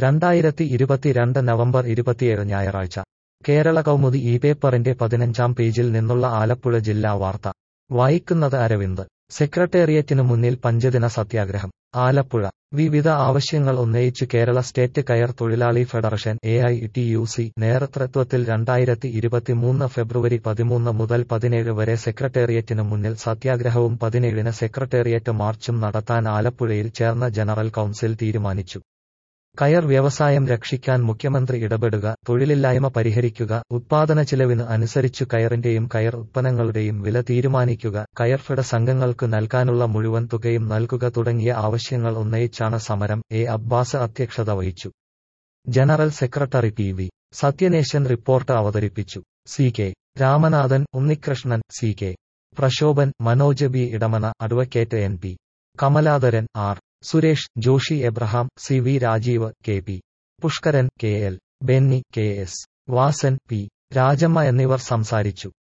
രണ്ടായിരത്തി ഇരുപത്തിരണ്ട് നവംബർ ഇരുപത്തിയേഴ് ഞായറാഴ്ച കേരള കൗമുദി ഈ പേപ്പറിന്റെ പതിനഞ്ചാം പേജിൽ നിന്നുള്ള ആലപ്പുഴ ജില്ലാ വാർത്ത വായിക്കുന്നത് അരവിന്ദ് സെക്രട്ടേറിയറ്റിനു മുന്നിൽ പഞ്ചദിന സത്യാഗ്രഹം ആലപ്പുഴ വിവിധ ആവശ്യങ്ങൾ ഉന്നയിച്ചു കേരള സ്റ്റേറ്റ് കയർ തൊഴിലാളി federation A I T U C നേതൃത്വത്തിൽ രണ്ടായിരത്തി ഇരുപത്തിമൂന്ന് ഫെബ്രുവരി പതിമൂന്ന് മുതൽ പതിനേഴ് വരെ സെക്രട്ടേറിയറ്റിനു മുന്നിൽ സത്യാഗ്രഹവും പതിനേഴിന് സെക്രട്ടേറിയറ്റ് മാർച്ചും നടത്താൻ ആലപ്പുഴയിൽ ചേർന്ന ജനറൽ കൗൺസിൽ തീരുമാനിച്ചു കയർ വ്യവസായം രക്ഷിക്കാൻ മുഖ്യമന്ത്രി ഇടപെടുക തൊഴിലില്ലായ്മ പരിഹരിക്കുക ഉത്പാദന ചിലവിന് അനുസരിച്ചു കയറിന്റെയും കയർ ഉത്പന്നങ്ങളുടെയും വില തീരുമാനിക്കുക കയർഫെഡ സംഘങ്ങൾക്ക് നൽകാനുള്ള മുഴുവൻ തുകയും നൽകുക തുടങ്ങിയ ആവശ്യങ്ങൾ ഉന്നയിച്ചാണ് സമരം എ അബ്ബാസ് അധ്യക്ഷത വഹിച്ചു general secretary P V Sathyaneshan report അവതരിപ്പിച്ചു C K Ramanathan Unnikrishnan C K Prashobhan Manoj B Edamana advocate N P Kamaladharan R Suresh Joshy Abraham C V Rajeev K P Pushkaran K L Benny K S Vasan P Rajamma എന്നിവർ സംസാരിച്ചു